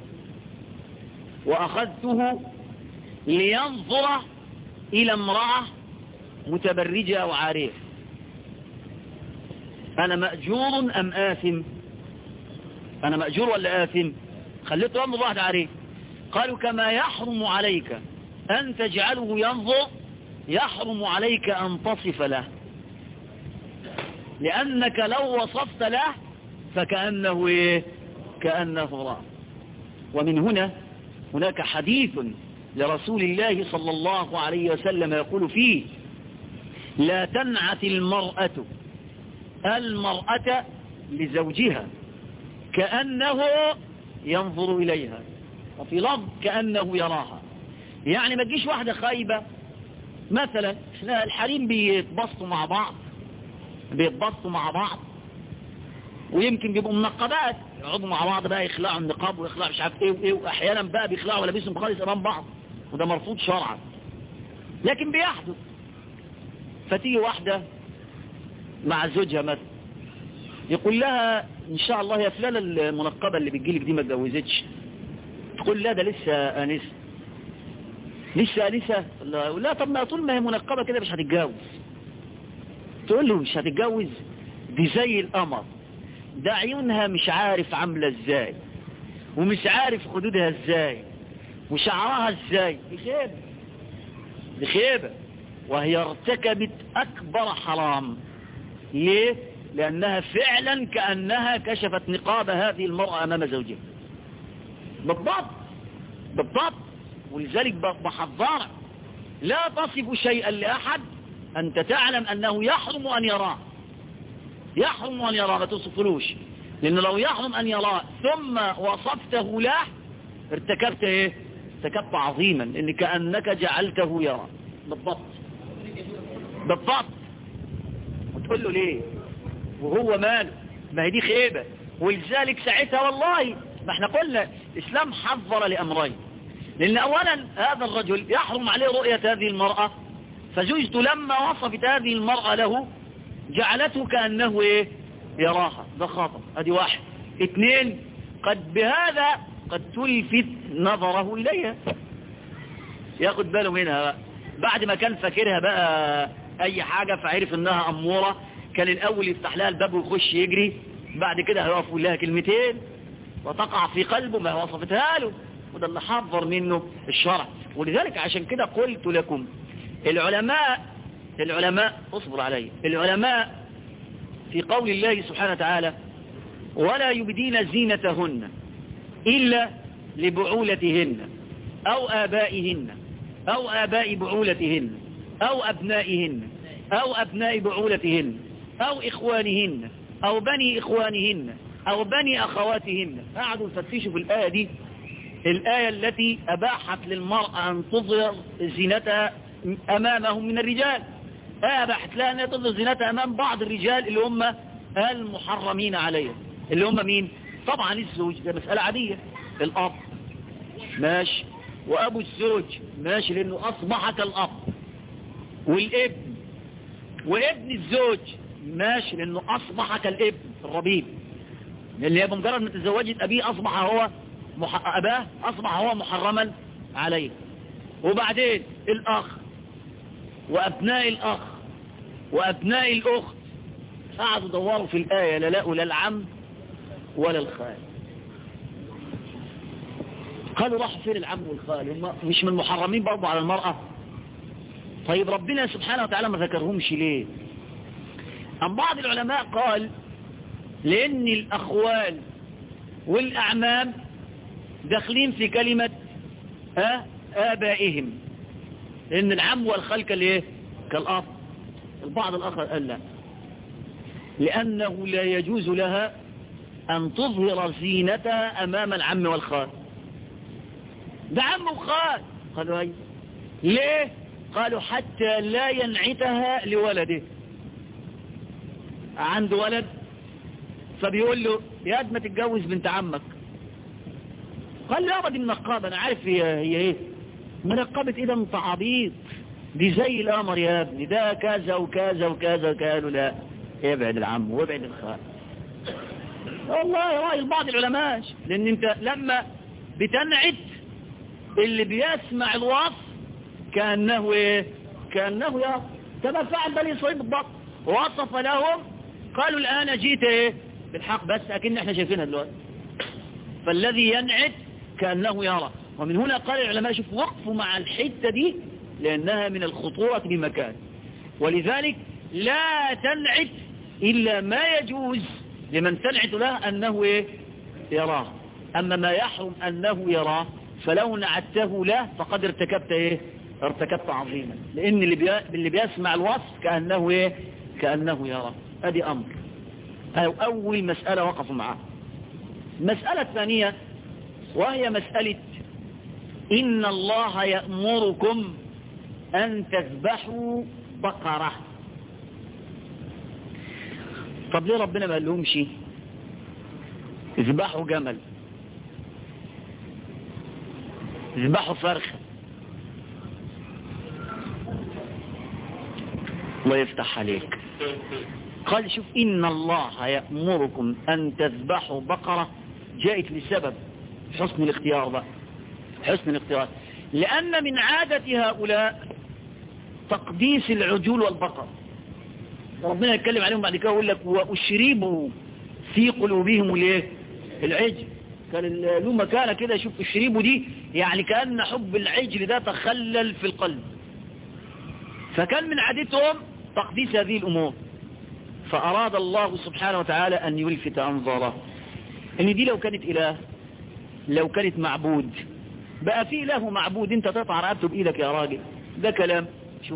وأخذته لينظر إلى امرأة متبرجة أو عارية أنا مأجور أم آثم أنا مأجور ولا آثم خليته ينظر واحد عارية قالوا كما يحرم عليك أن تجعله ينظر يحرم عليك أن تصف له لأنك لو وصفت له فكأنه إيه كأنه رأى ومن هنا هناك حديث لرسول الله صلى الله عليه وسلم يقول فيه لا تنعت المرأة المرأة لزوجها كأنه ينظر إليها وفي لفظ كأنه يراها يعني ما تجيش واحدة خايبة مثلا احنا الحريم بيتبسطوا مع بعض بيتبسطوا مع بعض ويمكن بيبقوا منقبات يقعدوا مع بعض بقى يخلعوا النقاب ويخلعوا مش عارف ايه وايه واحيانا بقى بيخلعوا ملابسهم خالص امام بعض وده مرفوض شرعا لكن بيحدث فتيجي واحدة مع زوجها مثلا يقول لها ان شاء الله يا فلانة المنقبة اللي بتجيلك دي ما اتجوزتش تقول لا ده لسه انسة لسه انسة لا, لا طب ما طول ما هي منقبة كده مش هتتجوز تقول له مش هتتجوز دي زي القمر ده عيونها مش عارف عاملة ازاي ومش عارف خدودها ازاي وشعرها ازاي دي خيبة دي خيبة وهي ارتكبت اكبر حرام ليه لانها فعلا كأنها كشفت نقاب هذه المرأة امام زوجها بالضبط بالضبط ولذلك بحذرك لا تصف شيئا لأحد أنت تعلم أنه يحرم أن يراه يحرم أن يراه ما تصفلوش لأنه لو يحرم أن يراه ثم وصفته له ارتكبت ايه ارتكبت عظيما لأن كأنك جعلته يرى بالضبط بالضبط وتقول له ليه وهو ماله ما هي دي خيبة ولذلك ساعتها والله ما احنا قلنا الإسلام حذر لأمرين لأن أولا هذا الرجل يحرم عليه رؤية هذه المرأة فزوجته لما وصفت هذه المرأة له جعلته كأنه ايه يراها ده خطأ ادي واحد اثنين قد بهذا قد تلفت نظره إليها ياخد باله منها بقى بعد ما كان فاكرها بقى اي حاجة فعرف انها امورة كان الاول يفتح لها الباب ويخش يجري بعد كده هيقف يقول لها كلمتين وتقع في قلبه ما وصفتها له وده اللي حذر منه الشرع ولذلك عشان كده قلت لكم العلماء العلماء اصبر علي العلماء في قول الله سبحانه وتعالى ولا يبدين زينتهن إلا لبعولتهن أو آبائهن أو آباء بعولتهن أو أبنائهن أو أبناء بعولتهن أو إخوانهن أو بني إخوانهن أو بني أخواتهن قعدوا يفتشوا في الآية دي الآية التي أباحت للمرأة أن تظهر زينتها أمامهم من الرجال آية أباحت لها أن تظهر زينتها أمام بعض الرجال اللي هم المحرمين عليها اللي هم مين طبعا الزوج ده مسألة عادية الأب ماشي وأبو الزوج ماشي لأنه أصبح كالأب والابن وابن الزوج ماشي لأنه أصبح كالابن الربيب اللي هي بمجرد ما تزوجت أبيه أصبح هو مح... أباه أصبح هو محرما عليه وبعدين الأخ وأبناء الأخ وأبناء الأخت قعدوا دوروا في الآية لا لقوا لا العم ولا الخال قالوا راحوا فين العم والخال هم مش من المحرمين برضو على المرأة طيب ربنا سبحانه وتعالى ما ذكرهمش ليه أم بعض العلماء قال لأن الأخوال والأعمام داخلين في كلمة أه آبائهم لأن العم والخال كالايه كالأب البعض الآخر قال لا لأنه لا يجوز لها أن تظهر زينتها أمام العم والخال ده عم وخال قالوا أي ليه قالوا حتى لا ينعتها لولده عنده ولد فبيقول له يا قد ما تتجوز بنت عمك قال له يابا دي منقبة انا عارف هي هي ايه منقبة ايه ده انت عبيط دي زي القمر يا ابني ده كذا وكذا وكذا قالوا لا ابعد العم وابعد الخال والله رأي بعض العلماء لان انت لما بتنعت اللي بيسمع الوصف كأنه ايه كأنه يا كما فعل بني اسرائيل بالضبط وصف لهم قالوا الآن جيت ايه بالحق بس اكن احنا شايفينها دلوقتي فالذي ينعت كأنه يرى ومن هنا قال العلماء شوف وقفوا مع الحتة دي لأنها من الخطورة بمكان ولذلك لا تنعت إلا ما يجوز لمن تنعت له أنه إيه؟ يراه أما ما يحرم أنه يراه فلو نعته له فقد ارتكبت إيه ارتكبت عظيما لأن اللي, بي... اللي بيسمع الوصف كأنه إيه كأنه يراه هذه أمر أو أول مسألة وقفوا معها المسألة الثانية وهي مسألة إن الله يأمركم أن تذبحوا بقرة طب ليه ربنا ما قالهمش اذبحوا جمل اذبحوا فرخة الله يفتح عليك قال شوف إن الله يأمركم أن تذبحوا بقرة جاءت لسبب حسن الاختيار بقى حسن الاختيار لأن من عادة هؤلاء تقديس العجول والبقر ربنا يتكلم عليهم بعد كده ويقول لك وأشربوا في قلوبهم الايه العجل كان له مكانه كده شوف اشربوا دي يعني كأن حب العجل ده تخلل في القلب فكان من عادتهم تقديس هذه الأمور فأراد الله سبحانه وتعالى أن يلفت أنظاره ان دي لو كانت إله لو كانت معبود بقى في إله معبود انت تقطع رقبته بإيدك يا راجل ده كلام شوف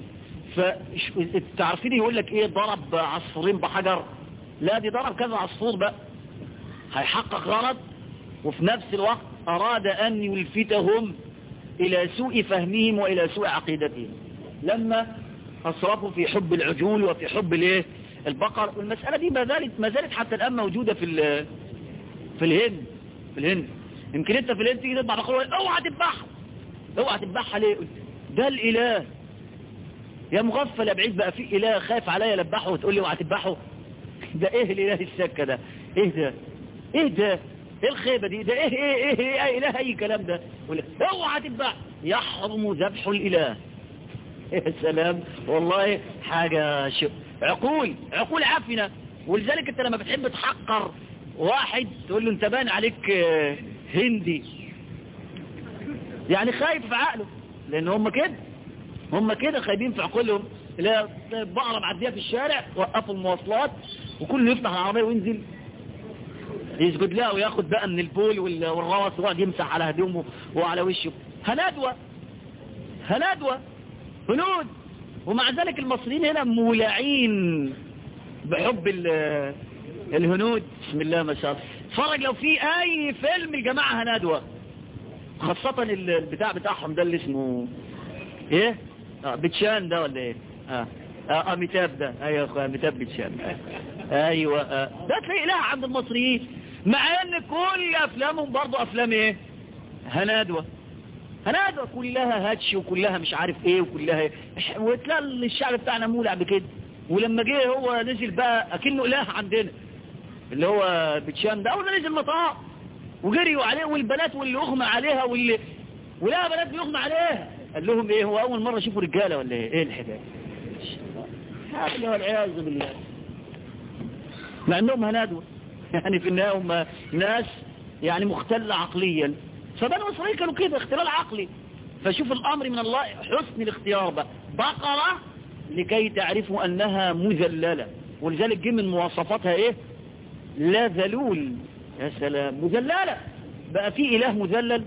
فتعرفين يقول لك ايه ضرب عصفورين بحجر لا دي ضرب كذا عصفور بقى هيحقق غرض وفي نفس الوقت أراد أن يلفتهم إلى سوء فهمهم وإلى سوء عقيدتهم لما أصرفوا في حب العجول وفي حب الايه البقر والمسألة دي ما زالت ما زالت حتى الآن موجودة في في الهند في الهند يمكن انت في الهند تيجي تذبح بقرة اوعى تذبحها اوعى تذبحها ليه ده الاله يا مغفل يا بعيد بقى في اله خايف عليا لبحه وتقول لي اوعى تذبحه ده ايه الاله السكه ده ايه ده ايه ده ايه الخيبه دي ده ايه ايه ايه, إيه, إيه اله اي كلام ده اوعى تذبح يحرم ذبح الاله يا سلام والله حاجه شو عقول عقول عفنه ولذلك انت لما بتحب تحقر واحد تقول له انت بان عليك هندي يعني خايف في عقله لان هم كده هم كده خايبين في عقولهم لا بقرة معدية في الشارع وقفوا المواصلات وكله يفتح العربية وينزل يسجد لها وياخد بقى من البول والروس ويقعد يمسح على هدومه وعلى وشه هندوة هندوة هنود ومع ذلك المصريين هنا مولعين بحب الهنود بسم الله ما شاء الله اتفرج لو في اي فيلم الجماعة هندوة خاصة البتاع بتاعهم ده اللي اسمه ايه اه بتشان ده ولا ايه اه اه اميتاب ده ايوه يا اخويا اميتاب بتشان ايوه اه ده تلاقي لها عند المصريين مع ان كل افلامهم برضو افلام ايه هنادوة هنادوة كلها هاتش وكلها مش عارف ايه وكلها ايه وتلاقي الشعب بتاعنا مولع بكده ولما جه هو نزل بقى اكنه اله عندنا اللي هو بتشام ده اول ما نزل مطار وجريوا عليه والبنات واللي اغمى عليها واللي ولا بنات بيغمى عليها قال لهم ايه هو اول مرة يشوفوا رجالة ولا ايه ايه الحكاية هذا والعياذ بالله مع انهم هنادوا يعني في النهاية هم ناس يعني مختلة عقليا فبنو اسرائيل كانوا كده اختلال عقلي فشوف الامر من الله حسن الاختيار بقى بقرة لكي تعرفوا انها مذللة ولذلك جه من مواصفاتها ايه لا ذلول يا سلام مذللة بقى فيه اله مذلل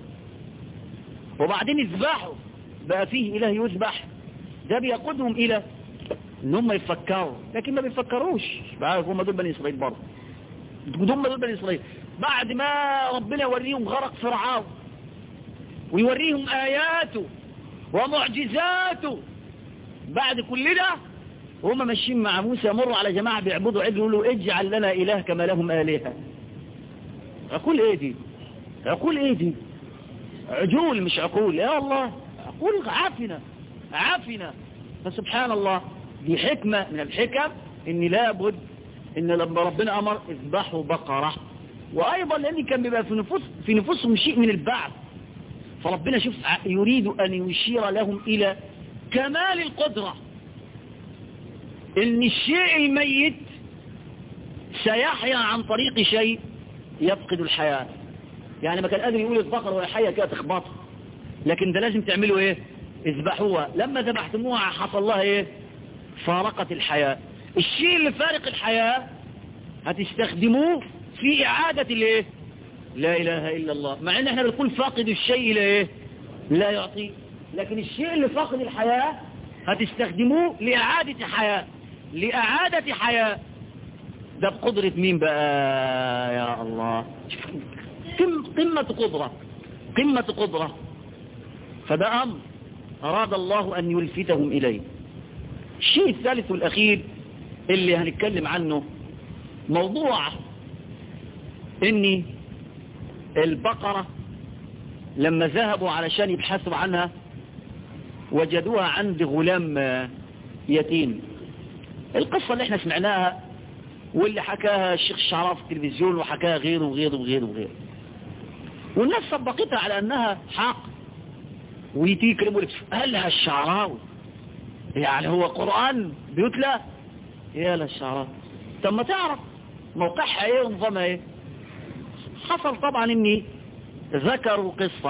وبعدين يذبحوا بقى فيه اله يذبح ده بيقودهم الى ان هم يفكروا لكن ما بيفكروش بعرف هم دول بني اسرائيل برضه هم دول بني اسرائيل بعد ما ربنا يوريهم غرق فرعون ويوريهم اياته ومعجزاته بعد كل ده وهم ماشيين مع موسى يمروا على جماعة بيعبدوا عجل يقولوا اجعل لنا اله كما لهم الهه عقول ايه دي عقول ايه دي عجول مش عقول يا الله عقول عافنة عافنة فسبحان الله دي حكمة من الحكم ان لابد ان لما ربنا امر اذبحوا بقرة وايضا لان كان بيبقى في نفوس في نفوسهم شيء من البعث فربنا شوف يريد ان يشير لهم الى كمال القدرة ان الشيء الميت سيحيا عن طريق شيء يفقد الحياة يعني ما كان قادر يقول البقرة وهي حية كده تخبطها لكن ده لازم تعملوا ايه اذبحوها لما ذبحتموها حصل لها ايه فارقت الحياة الشيء اللي فارق الحياة هتستخدموه في اعادة الايه لا اله الا الله مع ان احنا بنقول فاقد الشيء لا ايه لا يعطي لكن الشيء اللي فاقد الحياة هتستخدموه لاعادة حياة لاعادة حياة ده بقدرة مين بقى يا الله قمة قدرة قمة قدرة فده أمر أراد الله أن يلفتهم إليه الشيء الثالث والأخير اللي هنتكلم عنه موضوع إني البقرة لما ذهبوا علشان يبحثوا عنها وجدوها عند غلام يتيم القصة اللي احنا سمعناها واللي حكاها الشيخ الشعراف في التلفزيون وحكاها غيره وغيره وغيره وغيره والناس صدقتها على انها حق ويتي يكلموا لك قالها الشعراوي يعني هو قرآن بيتلى يا للشعراوي طب ما تعرف موقعها ايه ونظامها ايه حصل طبعا اني ذكروا قصة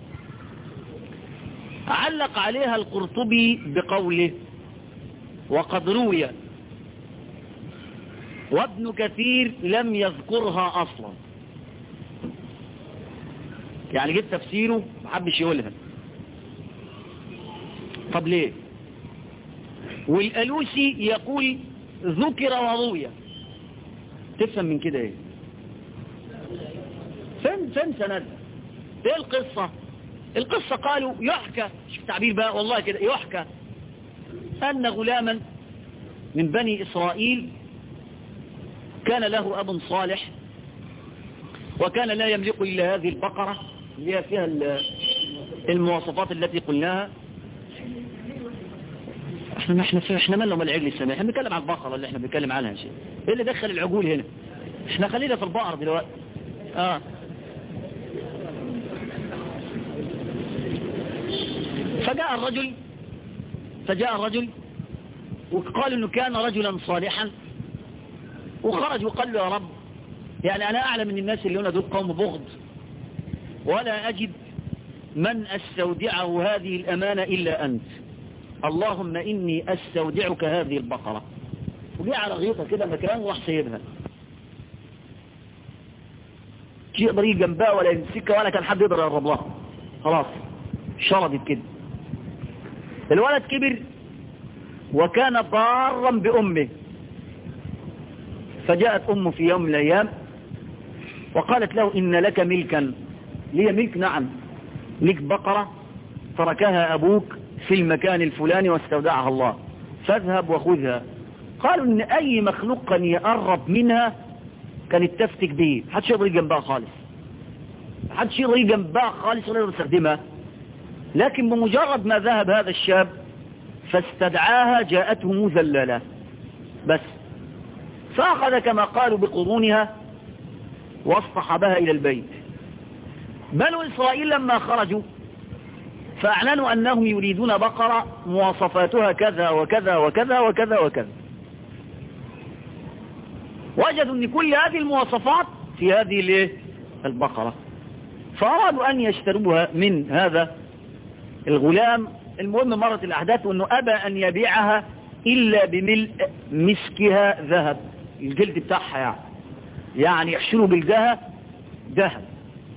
علق عليها القرطبي بقوله وقد روي وابن كثير لم يذكرها اصلا يعني جيت تفسيره محبش يقولها طب ليه والألوسي يقول ذكر وروي تفهم من كده ايه فين فين سند ايه القصة القصة قالوا يحكى شوف تعبير بقى والله كده يحكى أن غلاما من بني إسرائيل كان له أب صالح وكان لا يملك إلا هذه البقرة اللي هي فيها المواصفات التي قلناها احنا احنا احنا مالنا ومال العجل السماء احنا بنتكلم عن البقرة اللي احنا بنتكلم عنها شيء ايه اللي دخل العجول هنا احنا خلينا في البقر دلوقتي اه فجاء الرجل فجاء الرجل وقال انه كان رجلا صالحا وخرج وقال له يا رب يعني انا اعلم ان الناس اللي هنا دول قوم بغض ولا اجد من استودعه هذه الامانة الا انت اللهم اني استودعك هذه البقرة وجاء على غيطة كده مكان وراح سيبها يقدر يجي جنبها ولا يمسكها ولا كان حد يقدر يقرب لها خلاص شردت كده الولد كبر وكان ضارا بأمه فجاءت أمه في يوم من الأيام وقالت له إن لك ملكا لي ملك نعم لك بقرة تركها أبوك في المكان الفلاني واستودعها الله فاذهب وخذها قالوا إن أي مخلوق كان يقرب منها كانت تفتك به محدش يقدر جنبها خالص محدش يقدر جنبها خالص ولا يقدر يستخدمها لكن بمجرد ما ذهب هذا الشاب فاستدعاها جاءته مذللة بس فأخذ كما قالوا بقرونها واصطحبها إلى البيت بنو إسرائيل لما خرجوا فأعلنوا أنهم يريدون بقرة مواصفاتها كذا وكذا وكذا وكذا وكذا وجدوا أن كل هذه المواصفات في هذه البقرة فأرادوا أن يشتروها من هذا الغلام المهم مرت الأحداث وأنه أبى أن يبيعها إلا بملء مسكها ذهب الجلد بتاعها يعني يعني يحشروا جلدها ذهب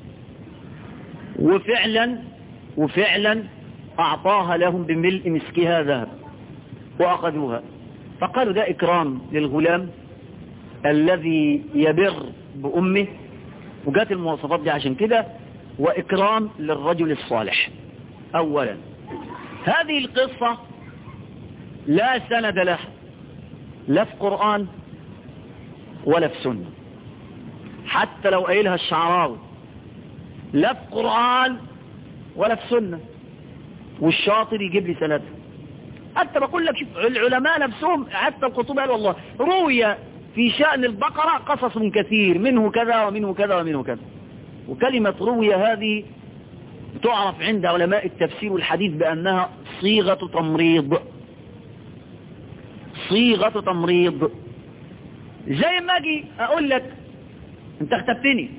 وفعلا وفعلا أعطاها لهم بملء مسكها ذهب وأخذوها فقالوا ده إكرام للغلام الذي يبر بأمه وجات المواصفات دي عشان كده وإكرام للرجل الصالح أولا هذه القصة لا سند لها لا في قرآن ولا في سنة حتى لو قايلها الشعراوي لا في قرآن ولا في سنة والشاطر يجيب لي سندها حتى بقول لك شوف العلماء نفسهم حتى الخطوب قالوا والله روي في شأن البقرة قصص كثير منه كذا ومنه كذا ومنه كذا وكلمة روي هذه تعرف عند علماء التفسير والحديث بأنها صيغة تمريض صيغة تمريض زي ما اجي اقول لك انت اختبتني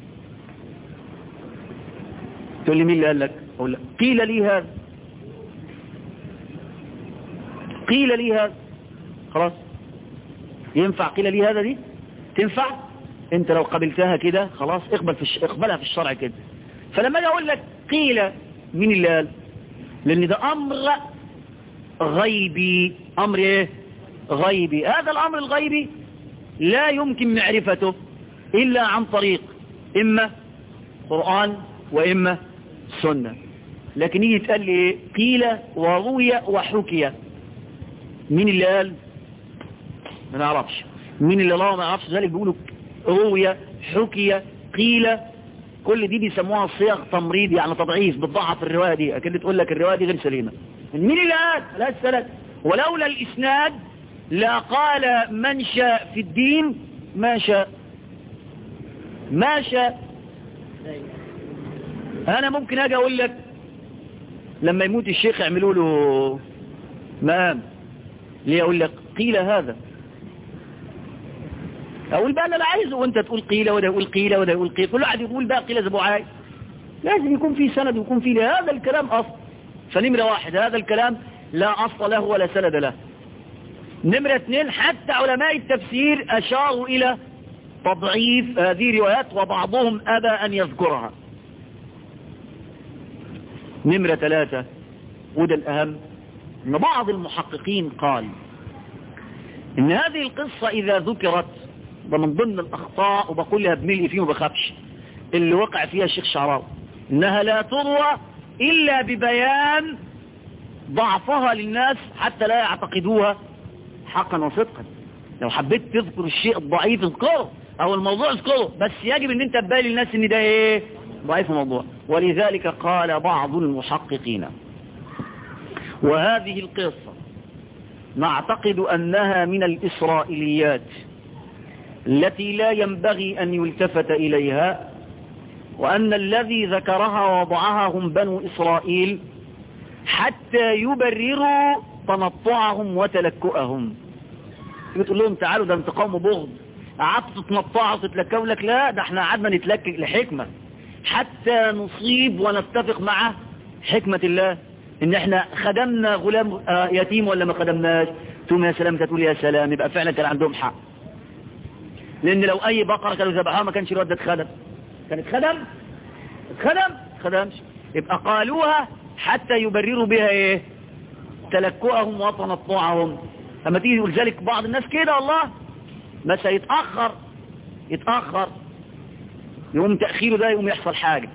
تقول لي مين اللي قال لك اقول لك قيل لي هذا قيل لي هذا خلاص ينفع قيل لي هذا دي تنفع انت لو قبلتها كده خلاص اقبل في الش... اقبلها في الشرع كده فلما اجي اقول لك قيل مين اللي قال لان ده امر غيبي امر ايه غيبي هذا الامر الغيبي لا يمكن معرفته الا عن طريق اما قرآن واما سنة لكن يجي يتقال لي ايه قيل وروي وحكي مين اللي قال ما نعرفش مين اللي الله ما يعرفش ذلك بيقولوا روي حكي قيل كل دي بيسموها صيغ تمريض يعني تضعيف بتضعف الرواية دي اكيد تقول لك الرواية دي غير سليمة مين اللي قال لا السند ولولا الاسناد لا قال من شاء في الدين ما شاء ما شاء انا ممكن اجي اقول لك لما يموت الشيخ يعملوا له مقام ليه اقول لك قيل هذا اقول بقى انا لا عايزه وانت تقول قيل وده يقول قيل وده يقول قيل كل واحد يقول بقى قيل زي ابو عايز لازم يكون في سند ويكون في هذا الكلام اصل فنمرة واحد هذا الكلام لا اصل له ولا سند له نمرة اثنين حتى علماء التفسير اشاروا الى تضعيف هذه الروايات وبعضهم ابى ان يذكرها نمرة ثلاثة وده الاهم ان بعض المحققين قال ان هذه القصة اذا ذكرت ده من ضمن الاخطاء وبقولها بملء فيه وبخافش اللي وقع فيها الشيخ شعراوي انها لا تروى الا ببيان ضعفها للناس حتى لا يعتقدوها حقا وصدقا لو حبيت تذكر الشيء الضعيف اذكره او الموضوع اذكره بس يجب ان انت تبالي للناس ان ده ايه ضعيف الموضوع ولذلك قال بعض المحققين وهذه القصة نعتقد أنها من الإسرائيليات التي لا ينبغي أن يلتفت إليها وأن الذي ذكرها ووضعها هم بنو إسرائيل حتى يبرروا تنطعهم وتلكؤهم تقول لهم تعالوا ده انتقام وبغض قعدتوا تنطعوا وتتلكؤوا لك لا ده احنا قعدنا نتلكك لحكمة حتى نصيب ونتفق مع حكمة الله ان احنا خدمنا غلام يتيم ولا ما خدمناش ثم يا سلام تقول يا سلام يبقى فعلا كان عندهم حق لان لو اي بقرة كانوا ذبحوها ما كانش الواد ده اتخدم كان اتخدم اتخدم خدمش يبقى قالوها حتى يبرروا بها ايه تلكؤهم وتنطعهم اما تيجي يقول ذلك بعض الناس كده والله بس يتأخر يتأخر يقوم تأخيره ده يقوم يحصل حاجة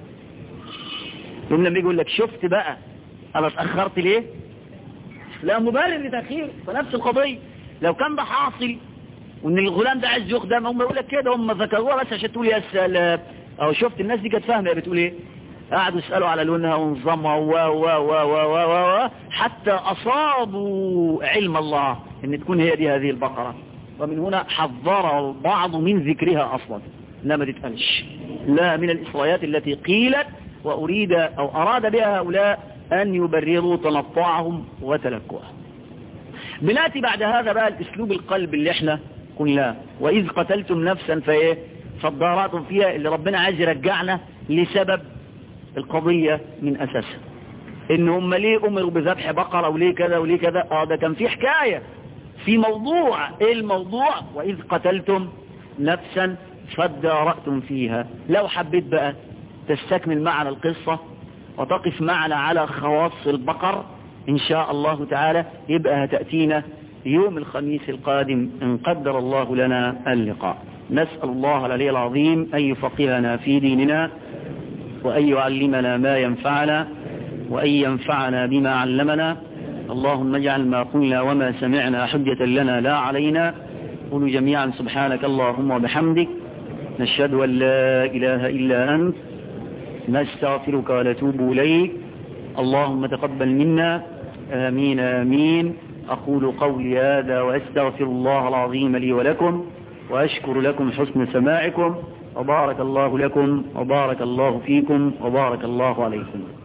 يقوم لما يجي يقول لك شفت بقى انا اتأخرت ليه لا مبرر لتأخير فنفس القضية لو كان ده حاصل وان الغلام ده عايز يخدم هم يقول لك كده هم ذكروها بس عشان تقول يا سلام او شفت الناس دي كانت فاهمه بتقول ايه قعدوا يسالوا على لونها ونظامها و و و و و و حتى اصابوا علم الله ان تكون هي دي هذه البقره ومن هنا حذر البعض من ذكرها اصلا لا ما تتقالش لا من الاسرائيات التي قيلت واريد او اراد بها هؤلاء ان يبرروا تنطعهم وتلكؤهم بناتي بعد هذا بقى الاسلوب القلب اللي احنا قلناه واذ قتلتم نفسا فايه فاداراتم فيها اللي ربنا عايز يرجعنا لسبب القضية من اساسها ان هم ليه امروا بذبح بقرة وليه كذا وليه كذا اه ده كان في حكاية في موضوع ايه الموضوع واذ قتلتم نفسا فادارأتم فيها لو حبيت بقى تستكمل معنا القصة وتقف معنا على خواص البقر ان شاء الله تعالى يبقى هتأتينا يوم الخميس القادم إن قدر الله لنا اللقاء نسأل الله العلي العظيم أن يفقهنا في ديننا وأن يعلمنا ما ينفعنا وأن ينفعنا بما علمنا اللهم اجعل ما قلنا وما سمعنا حجة لنا لا علينا قولوا جميعا سبحانك اللهم وبحمدك نشهد أن لا إله إلا أنت نستغفرك ونتوب إليك اللهم تقبل منا آمين آمين أقول قولي هذا وأستغفر الله العظيم لي ولكم وأشكر لكم حسن سماعكم وبارك الله لكم وبارك الله فيكم وبارك الله عليكم